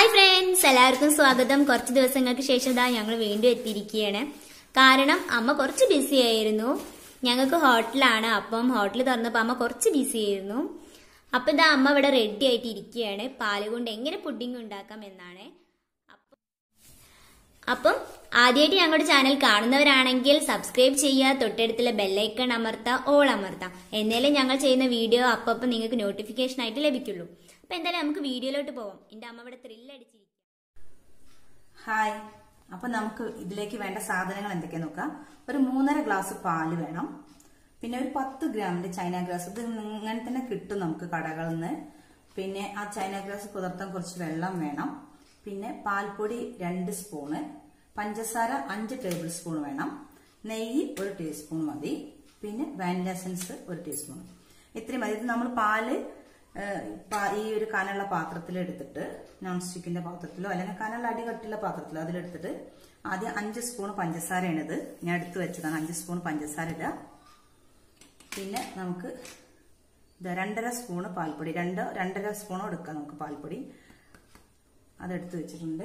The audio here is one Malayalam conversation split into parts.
ഹായ് ഫ്രണ്ട്സ് എല്ലാവർക്കും സ്വാഗതം കുറച്ച് ദിവസങ്ങൾക്ക് ശേഷം ഇതാ ഞങ്ങൾ വീണ്ടും എത്തിയിരിക്കുകയാണ് കാരണം അമ്മ കുറച്ച് ബിസി ആയിരുന്നു ഞങ്ങൾക്ക് ഹോട്ടലാണ് അപ്പം ഹോട്ടൽ തുറന്നപ്പോൾ അമ്മ കുറച്ച് ബിസി ആയിരുന്നു അപ്പം ഇതാ അമ്മ ഇവിടെ റെഡി ആയിട്ട് ഇരിക്കുകയാണ് പാല് കൊണ്ട് എങ്ങനെ പുഡിംഗ് ഉണ്ടാക്കാം എന്നാണ് അപ്പം അപ്പം ആദ്യമായിട്ട് ഞങ്ങളുടെ ചാനൽ കാണുന്നവരാണെങ്കിൽ സബ്സ്ക്രൈബ് ചെയ്യുക തൊട്ടടുത്തുള്ള ബെല്ലൈക്കൺ അമർത്തുക ഓൾ അമർത്താം എന്നാലേ ഞങ്ങൾ ചെയ്യുന്ന വീഡിയോ അപ്പം നിങ്ങൾക്ക് നോട്ടിഫിക്കേഷൻ ആയിട്ട് ലഭിക്കുള്ളൂ അപ്പൊ എന്തായാലും നമുക്ക് വീഡിയോയിലോട്ട് പോവാം എന്റെ അമ്മ ഇവിടെ ത്രില്ലടിച്ചിരിക്കും ഹായ് അപ്പൊ നമുക്ക് ഇതിലേക്ക് വേണ്ട സാധനങ്ങൾ എന്തൊക്കെയാ നോക്കാം ഒരു മൂന്നര ഗ്ലാസ് പാല് വേണം പിന്നെ ഒരു പത്ത് ഗ്രാമിന്റെ ചൈന ഗ്രാസ് ഇത് ഇങ്ങനെ തന്നെ കിട്ടും നമുക്ക് കടകളിൽ നിന്ന് പിന്നെ ആ ചൈന ഗ്രാസ് കുതിർത്താൻ കുറച്ച് വെള്ളം വേണം പിന്നെ പാൽപ്പൊടി രണ്ട് സ്പൂണ് പഞ്ചസാര അഞ്ച് ടേബിൾ സ്പൂൺ വേണം നെയ്യ് ഒരു ടീസ്പൂൺ മതി പിന്നെ വാനില എസൻസ് ഒരു ടീസ്പൂൺ ഇത്രയും മതി ഇത് നമ്മൾ പാല് ഏഹ്, പാ- ഈ ഒരു കനുള്ള പാത്രത്തിൽ എടുത്തിട്ട് നോൺ സ്റ്റിക്കിന്റെ പാത്രത്തിലോ അല്ലെങ്കിൽ കനുള്ള അടി കട്ടിയുള്ള പാത്രത്തിലോ അതിലെടുത്തിട്ട് ആദ്യം അഞ്ച് സ്പൂൺ പഞ്ചസാരയാണിത് ഞാൻ എടുത്തു വെച്ചതാണ് അഞ്ച് സ്പൂൺ പഞ്ചസാര ഇടുക പിന്നെ നമുക്ക് ഇത് രണ്ടര സ്പൂണ് പാൽപ്പൊടി രണ്ട് രണ്ടര സ്പൂണോ എടുക്കാം നമുക്ക് പാൽപ്പൊടി അതെടുത്ത് വെച്ചിട്ടുണ്ട്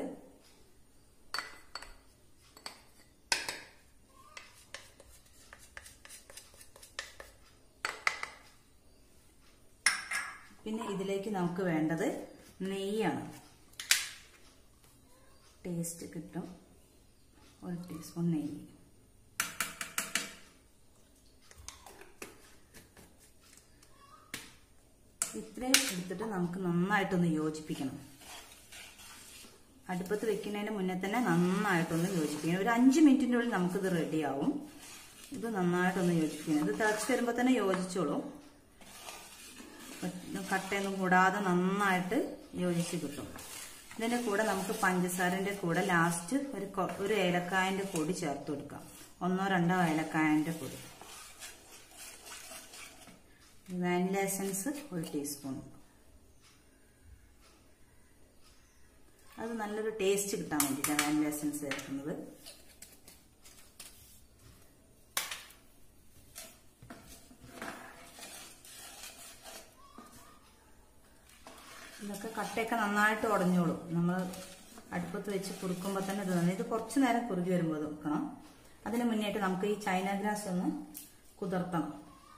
പിന്നെ ഇതിലേക്ക് നമുക്ക് വേണ്ടത് നെയ്യാണ് ടേസ്റ്റ് കിട്ടും ഒരു ടീസ്പൂൺ നെയ്യ് ഇത്രയും എടുത്തിട്ട് നമുക്ക് നന്നായിട്ടൊന്ന് യോജിപ്പിക്കണം അടുപ്പത്ത് വെക്കുന്നതിന് മുന്നേ തന്നെ നന്നായിട്ടൊന്ന് യോജിപ്പിക്കണം ഒരു അഞ്ച് മിനിറ്റിൻ്റെ ഉള്ളിൽ നമുക്കിത് റെഡിയാവും ഇത് നന്നായിട്ടൊന്ന് യോജിപ്പിക്കണം ഇത് തിളച്ച് വരുമ്പോൾ തന്നെ യോജിച്ചോളും കട്ടയൊന്നും കൂടാതെ നന്നായിട്ട് യോജിച്ച് കിട്ടും ഇതിന്റെ കൂടെ നമുക്ക് പഞ്ചസാരന്റെ കൂടെ ലാസ്റ്റ് ഒരു കൊ- ഒരു ഏലക്കായന്റെ പൊടി ചേർത്ത് കൊടുക്കാം ഒന്നോ രണ്ടോ ഏലക്കായന്റെ പൊടി വാനില എസൻസ് ഒരു ടീസ്പൂൺ അത് നല്ലൊരു ടേസ്റ്റ് കിട്ടാൻ വേണ്ടിയിട്ടാണ് വാനില എസൻസ് ചേർക്കുന്നത് ഇതൊക്കെ കട്ടയൊക്കെ നന്നായിട്ട് ഉടഞ്ഞോളും നമ്മൾ അടുപ്പത്ത് വെച്ച് കുറുക്കുമ്പോൾ തന്നെ ഇത് നന്നായി- ഇത് കുറച്ച് നേരം കുറുകി വരുമ്പോൾ ഇത് വെക്കണം അതിന് മുന്നേറ്റ് നമുക്ക് ഈ ചൈന ഗ്രാസ് ഒന്ന് കുതിർത്തണം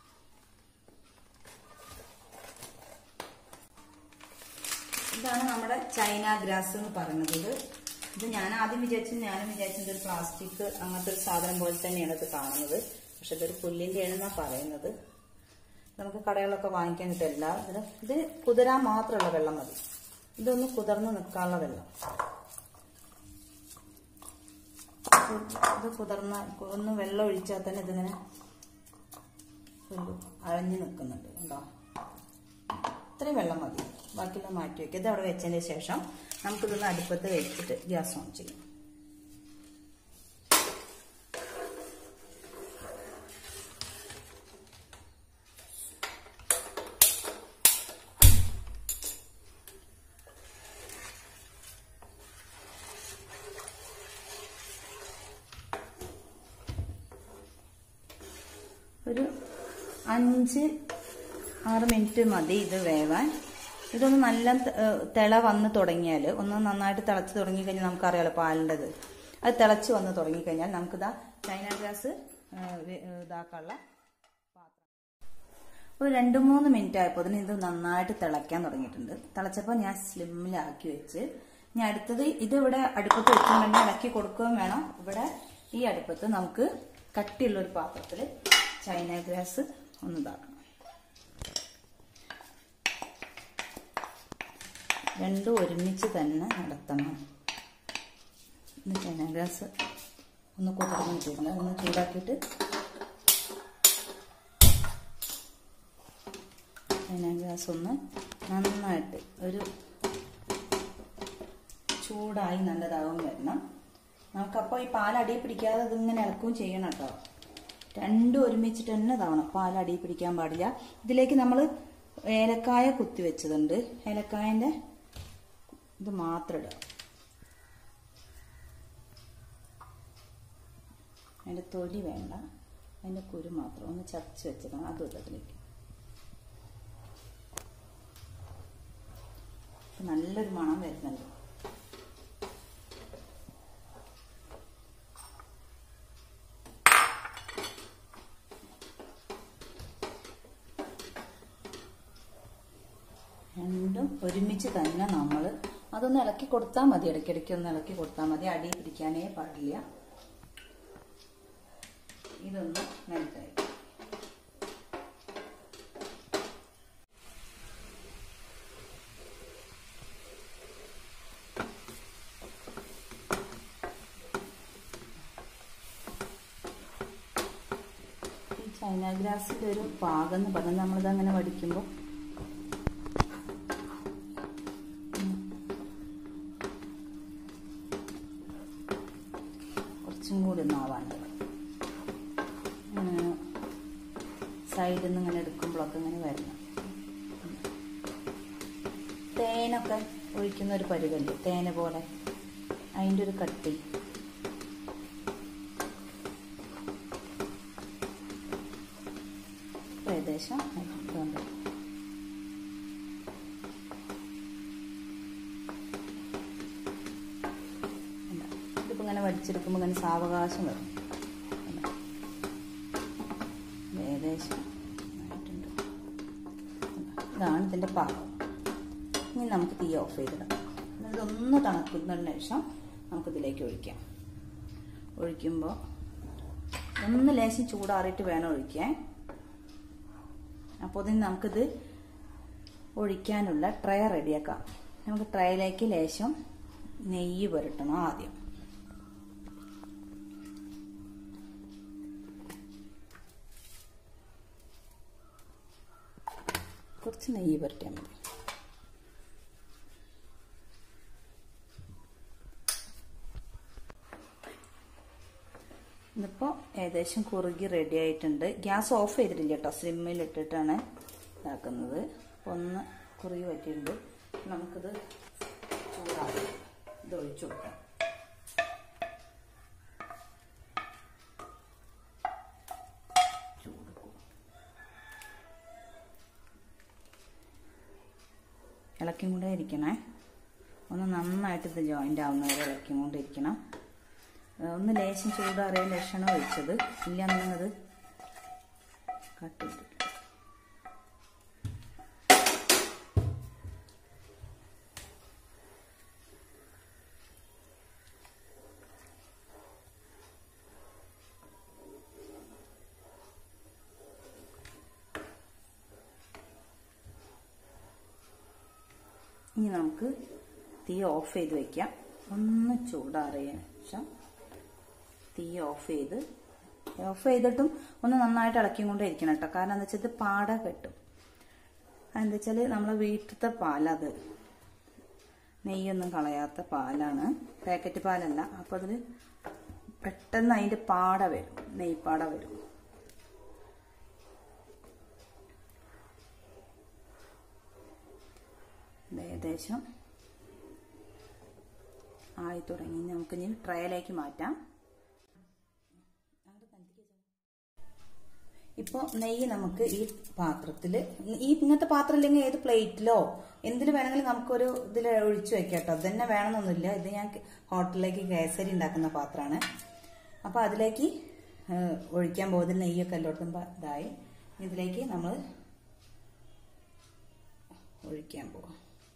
ഇതാണ് നമ്മുടെ ചൈന ഗ്രാസ് എന്ന് പറയുന്നത് ഇത് ഇത് ഞാൻ ആദ്യം വിചാരിച്ചത് ഞാനും വിചാരിച്ചത് ഒരു പ്ലാസ്റ്റിക് അങ്ങനത്തെ ഒരു സാധനം പോലെ തന്നെയാണ് ഇത് കാണുന്നത് പക്ഷെ ഇതൊരു പുല്ലിന്റെ ആണെന്നാ പറയുന്നത് നമുക്ക് കടകളിലൊക്കെ വാങ്ങിക്കാൻ കിട്ടില്ല ഇതിന് ഇത് കുതിരാൻ മാത്രമുള്ള വെള്ളം മതി ഇതൊന്ന് കുതിർന്ന് നിൽക്കാനുള്ള വെള്ളം ഇത് ഇത് കുതിർന്ന ഒന്ന് വെള്ളം ഒഴിച്ചാൽ തന്നെ ഇതിങ്ങനെ ഒരു അഴഞ്ഞു നിൽക്കുന്നുണ്ട് ഉണ്ടോ ഇത്രയും വെള്ളം മതി ബാക്കിയുള്ള മാറ്റി വയ്ക്കുക ഇത് അവിടെ വെച്ചതിന് ശേഷം നമുക്കിതൊന്ന് അടുപ്പത്ത് വെച്ചിട്ട് ഗ്യാസ് ഓൺ ചെയ്യും ഒരു അഞ്ച് ആറ് മിനിറ്റ് മതി ഇത് വേവാൻ ഇതൊന്ന് നല്ല ത- ഏഹ് തിള വന്ന് തുടങ്ങിയാൽ ഒന്ന് നന്നായിട്ട് തിളച്ച് തുടങ്ങിക്കഴിഞ്ഞാൽ നമുക്കറിയാലോ പാലിൻ്റെത് അത് തിളച്ച് വന്ന് തുടങ്ങിക്കഴിഞ്ഞാൽ നമുക്കിതാ ചൈന ഗ്രാസ് ഏഹ് വെ- ഏഹ് ഇതാക്കാനുള്ള പാത്രം ഒരു രണ്ട് മൂന്ന് മിനിറ്റ് ആയപ്പോൾ ഇതിന് ഇത് നന്നായിട്ട് തിളയ്ക്കാൻ തുടങ്ങിയിട്ടുണ്ട് തിളച്ചപ്പോൾ ഞാൻ സ്ലിമ്മിലാക്കി വെച്ച് ഇനി അടുത്തത് ഇത് ഇവിടെ അടുപ്പത്ത് വെച്ചിട്ടുണ്ടെങ്കിൽ ഇളക്കി കൊടുക്കുകയും വേണം ഇവിടെ ഈ അടുപ്പത്ത് നമുക്ക് കട്ടിയുള്ള ഒരു പാത്രത്തിൽ ചൈന ഗ്രാസ് ഒന്ന് ഇതാക്കണം രണ്ടും ഒരുമിച്ച് തന്നെ നടത്തണം ഇത് ചൈന ഗ്രാസ് ഒന്ന് കുതിർന്ന് വെച്ചിട്ടുണ്ട് ഒന്ന് ചൂടാക്കിയിട്ട് ചൈന ഗ്യാസ് ഒന്ന് നന്നായിട്ട് ഒരു ചൂടായി നല്ലതാവും വരണം നമുക്കപ്പോൾ ഈ പാൽ അടിയിൽ പിടിക്കാതെ ഇതിങ്ങനെ ഇളക്കുകയും ചെയ്യണം കേട്ടോ രണ്ടും ഒരുമിച്ചിട്ട് തന്നെ ഇതാവണം പാൽ അടിയിൽ പിടിക്കാൻ പാടില്ല ഇതിലേക്ക് നമ്മൾ ഏലക്കായ കുത്തി വെച്ചതുണ്ട് ഏലക്കായൻ്റെ ഇത് മാത്രം ഇടുക അതിൻ്റെ തൊലി വേണ്ട അതിൻ്റെ കുരു മാത്രം ഒന്ന് ചതച്ച് വെച്ചതാണ് അതും ഇട്ടതിലേക്ക് നല്ലൊരു മണം വരുന്നുണ്ട് ഒരുമിച്ച് തന്നെ നമ്മൾ അതൊന്ന് ഇളക്കി കൊടുത്താൽ മതി ഇടയ്ക്കിടയ്ക്ക് ഒന്ന് ഇളക്കി കൊടുത്താൽ മതി അടി പിടിക്കാനേ പാടില്ല ഇതൊന്ന് മെൽറ്റായി ഈ ചൈന ഗ്രാസിന്റെ ഒരു പാകം എന്ന് പറഞ്ഞാൽ നമ്മളിത് അങ്ങനെ വടിക്കുമ്പോൾ കുറച്ചും കൂടി ഒന്ന് ആവാണ്ട് സൈഡിൽ നിന്ന് ഇങ്ങനെ എടുക്കുമ്പോഴൊക്കെ ഇങ്ങനെ വരണം തേനൊക്കെ ഒഴിക്കുന്ന ഒരു പരുവല്ലേ തേന പോലെ അതിൻ്റെ ഒരു കട്ടി ഏകദേശം ഇതുണ്ട് ഇതിപ്പോൾ ഇങ്ങനെ വടിച്ചെടുക്കുമ്പോൾ ഇങ്ങനെ സാവകാശം വരും കണ്ടോ? ഏകദേശം ആയിട്ടുണ്ട് ഇതാണ് ഇതിൻ്റെ പാകം ഇനി നമുക്ക് തീ ഓഫ് ചെയ്തിടാം എന്നിട്ട് ഇതൊന്ന് തണുക്കുന്നതിന് ശേഷം നമുക്കിതിലേക്ക് ഒഴിക്കാം ഒഴിക്കുമ്പോൾ ഒന്ന് ലേശം ചൂടാറിയിട്ട് വേണം ഒഴിക്കാൻ അപ്പോൾ ഇതിന് നമുക്കിത് ഒഴിക്കാനുള്ള ട്രേ റെഡിയാക്കാം നമുക്ക് ട്രേയിലേക്ക് ലേശം നെയ്യ് പുരട്ടണം ആദ്യം കുറച്ച് നെയ്യ് പുരട്ടിയാൽ മതി ഇതിപ്പോൾ ഏകദേശം കുറുകി റെഡി ആയിട്ടുണ്ട് ഗ്യാസ് ഓഫ് ചെയ്തിട്ടില്ല കേട്ടോ സ്ലിമ്മിൽ ഇട്ടിട്ടാണ് ഇതാക്കുന്നത് അപ്പോൾ ഒന്ന് കുറുകി പറ്റിയിട്ടുണ്ട് നമുക്കിത് ചൂടാക്കി ഇത് ഒഴിച്ചു കൊടുക്കാം ചൂട് കൂ- ഇളക്കിയും കൂടെ ഇരിക്കണേ ഒന്ന് നന്നായിട്ട് ഇത് ജോയിൻ്റ് ആവുന്നവരെ ഇളക്കിയും കൊണ്ടിരിക്കണം ഒന്ന് ലേശം ചൂടാറിയ ലക്ഷണം ഒഴിച്ചത് ഇല്ല എന്നുള്ളത് കട്ട് ചെയ്തിട്ട് ഇനി നമുക്ക് തീ ഓഫ് ചെയ്ത് വെക്കാം ഒന്ന് ചൂടാറിയ ശേഷം തീ ഓഫ് ചെയ്ത് ഓഫ് ചെയ്തിട്ടും ഒന്ന് നന്നായിട്ട് ഇളക്കിയും കൊണ്ടേ ഇരിക്കണം കേട്ടോ കാരണം എന്താ വെച്ചാൽ ഇത് പാട കെട്ടും അതെന്താ വെച്ചാൽ നമ്മളെ വീട്ടിലത്തെ പാലത് നെയ്യൊന്നും കളയാത്ത പാലാണ് പാക്കറ്റ് പാലല്ല അപ്പം അതിൽ പെട്ടെന്ന് അതിൻ്റെ പാട വരും നെയ്പാട വരും ഇത് ഏകദേശം ആയി തുടങ്ങി നമുക്ക് ഇനി ട്രയലേക്ക് മാറ്റാം ഇപ്പോൾ നെയ്യ് നമുക്ക് ഈ പാത്രത്തിൽ ഈ ഇങ്ങനത്തെ പാത്രം ഇല്ലെങ്കിൽ ഏത് പ്ലേറ്റിലോ എന്തിൽ വേണമെങ്കിലും നമുക്കൊരു ഇതിൽ ഒഴിച്ചു വെക്കാം കേട്ടോ അത് തന്നെ വേണമെന്നൊന്നുമില്ല ഇത് ഞാൻ ഹോട്ടലിലേക്ക് കേസരി ഉണ്ടാക്കുന്ന പാത്രമാണ് അപ്പോൾ അതിലേക്ക് ഏഹ്, ഒഴിക്കാൻ പോകുന്നത് നെയ്യൊക്കെ എല്ലായിടത്തും പ- ഇതായി ഇതിലേക്ക് നമ്മൾ ഒഴിക്കാൻ പോവാം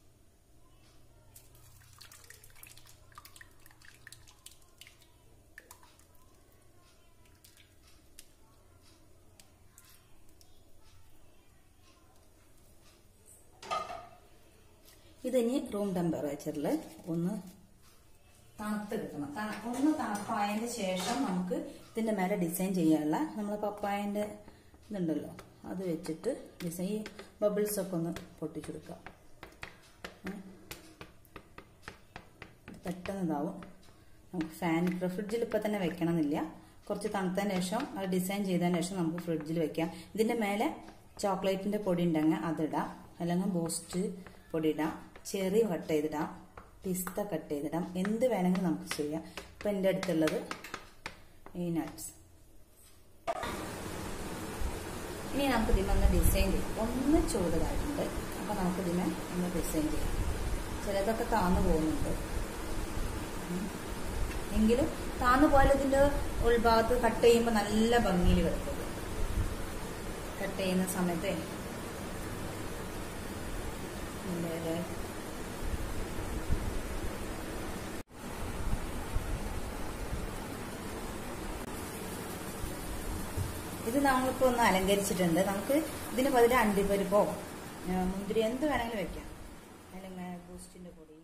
ഇതിനി റൂം ടെമ്പറേച്ചറിൽ ഒന്ന് തണുത്ത് കിട്ടണം തണ- ഒന്ന് തണുപ്പായതിന് ശേഷം നമുക്ക് ഇതിന്റെ മേലെ ഡിസൈൻ ചെയ്യാനുള്ള നമ്മളെ പപ്പായന്റെ ഇതുണ്ടല്ലോ അത് വെച്ചിട്ട് ഡിസൈൻ ഈ ബബിൾസ് ഒക്കെ ഒന്ന് പൊട്ടിച്ചെടുക്കാം ഉം. ഇത് പെട്ടെന്ന് ഇതാവും നമുക്ക് ഫാൻ ഫ്രിഡ്ജിൽ ഇപ്പൊ തന്നെ വെക്കണമെന്നില്ല കുറച്ച് തണുത്തതിന് ശേഷം അത് ഡിസൈൻ ചെയ്തതിന് ശേഷം നമുക്ക് ഫ്രിഡ്ജിൽ വെക്കാം ഇതിന്റെ മേലെ ചോക്ലേറ്റിന്റെ പൊടി ഉണ്ടെങ്കിൽ അതിടാം അല്ലെങ്കിൽ ബൂസ്റ്റ് പൊടി ഇടാം ചെറി കട്ട് ചെയ്തിടാം പിസ്ത കട്ട് ചെയ്തിടാം എന്ത് വേണമെങ്കിലും നമുക്ക് ചെയ്യാം ഇപ്പൊ എൻ്റെ അടുത്തുള്ളത് ഈ നട്ട്സ് ഇനി നമുക്ക് ഇതിനെ ഒന്ന് ഡിസൈൻ ചെയ്യാം ഒന്ന് ചൂടതായിട്ടുണ്ട് അപ്പൊ നമുക്ക് ഇതിനെ ഒന്ന് ഡിസൈൻ ചെയ്യാം ചിലതൊക്കെ താന്നു പോകുന്നുണ്ട് ഉം. എങ്കിലും താന്നു പോയാൽ ഇതിന്റെ ഉൾഭാഗത്ത് കട്ട് ചെയ്യുമ്പോൾ നല്ല ഭംഗിയിൽ കിടക്കും കട്ട് ചെയ്യുന്ന സമയത്ത് ഇല്ലേ? ഇത് നമ്മളിപ്പോ ഒന്ന് അലങ്കരിച്ചിട്ടുണ്ട് നമുക്ക് ഇതിന് പതിൽ അണ്ടിപ്പരിപ്പോ ആ, മുന്തിരി എന്ത് വേണമെങ്കിലും വെക്കാം അല്ലെങ്കിൽ ബൂസ്റ്റിന്റെ പൊടി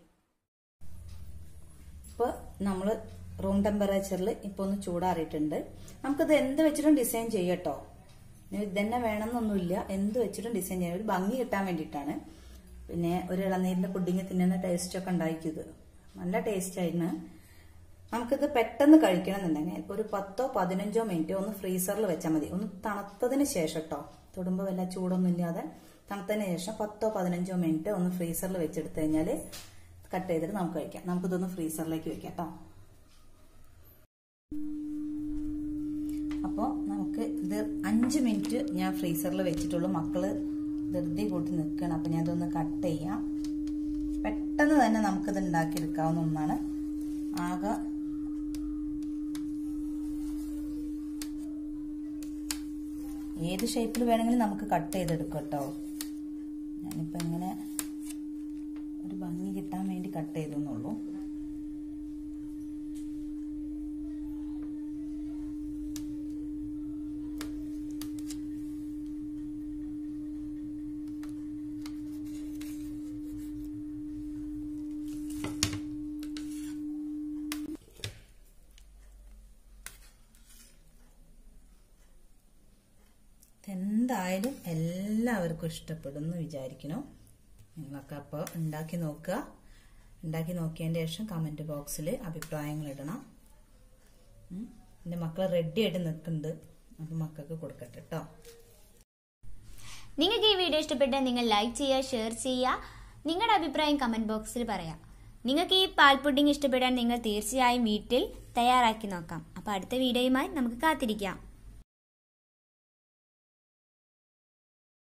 ഇപ്പൊ നമ്മള് റൂം ടെമ്പറേച്ചറിൽ ഇപ്പൊ ഒന്ന് ചൂടാറിയിട്ടുണ്ട് നമുക്കിത് എന്ത് വെച്ചിട്ടും ഡിസൈൻ ചെയ്യട്ടോ ഇനി ഇതന്നെ വേണമെന്നൊന്നുമില്ല എന്ത് വെച്ചിട്ടും ഡിസൈൻ ചെയ്യാം ഒരു ഭംഗി കിട്ടാൻ വേണ്ടിയിട്ടാണ് പിന്നെ ഒരു ഇളനീരിന്റെ പുഡിങ് തിന്നുന്ന ടേസ്റ്റ് ഒക്കെ ഉണ്ടാക്കിയത് നല്ല ടേസ്റ്റ് ആയിരുന്നു നമുക്കിത് പെട്ടെന്ന് കഴിക്കണം എന്നുണ്ടെങ്കിൽ ഇപ്പൊ ഒരു പത്തോ പതിനഞ്ചോ മിനിറ്റ് ഒന്ന് ഫ്രീസറിൽ വെച്ചാൽ മതി ഒന്ന് തണുത്തതിന് ശേഷം കേട്ടോ തൊടുമ്പോൾ വല്ല ചൂടൊന്നും ഇല്ലാതെ തണുത്തതിന് ശേഷം പത്തോ പതിനഞ്ചോ മിനിറ്റ് ഒന്ന് ഫ്രീസറിൽ വെച്ചെടുത്ത് കഴിഞ്ഞാൽ കട്ട് ചെയ്തിട്ട് നമുക്ക് കഴിക്കാം നമുക്കിതൊന്ന് ഫ്രീസറിലേക്ക് വെക്കാം കേട്ടോ അപ്പോൾ നമുക്ക് ഇത് അഞ്ച് മിനിറ്റ് ഞാൻ ഫ്രീസറിൽ വെച്ചിട്ടുള്ളൂ മക്കള് ധൃതി കൂട്ടി നിൽക്കണം അപ്പം ഞാൻ ഇതൊന്ന് കട്ട് ചെയ്യാം പെട്ടെന്ന് തന്നെ നമുക്കിത് ഉണ്ടാക്കിയെടുക്കാവുന്ന ഒന്നാണ് ആകെ ഏത് ഷേപ്പിൽ വേണമെങ്കിലും നമുക്ക് കട്ട് ചെയ്തെടുക്കാം കേട്ടോ ഞാനിപ്പോൾ ഇങ്ങനെ ഒരു ഭംഗി കിട്ടാൻ വേണ്ടി കട്ട് ചെയ്തെന്നുള്ളൂ എന്തായാലും എല്ലാവർക്കും ഇഷ്ടപ്പെടും എന്ന് വിചാരിക്കണം നിങ്ങളൊക്കെ അപ്പോൾ ഉണ്ടാക്കി നോക്കുക ഉണ്ടാക്കി നോക്കിയതിൻ്റെ ശേഷം കമൻറ്റ് ബോക്സിൽ അഭിപ്രായങ്ങൾ ഇടണം ഉം. എൻ്റെ മക്കൾ റെഡി ആയിട്ട് നിൽക്കുന്നുണ്ട് അപ്പം മക്കൾക്ക് കൊടുക്കട്ടെ കേട്ടോ നിങ്ങൾക്ക് ഈ വീഡിയോ ഇഷ്ടപ്പെട്ടാൽ നിങ്ങൾ ലൈക്ക് ചെയ്യുക ഷെയർ ചെയ്യുക നിങ്ങളുടെ അഭിപ്രായം കമന്റ് ബോക്സിൽ പറയാം നിങ്ങൾക്ക് ഈ പാൽ പുഡിംഗ് ഇഷ്ടപ്പെടാൻ നിങ്ങൾ തീർച്ചയായും വീട്ടിൽ തയ്യാറാക്കി നോക്കാം അപ്പോൾ അടുത്ത വീഡിയോയുമായി നമുക്ക് കാത്തിരിക്കാം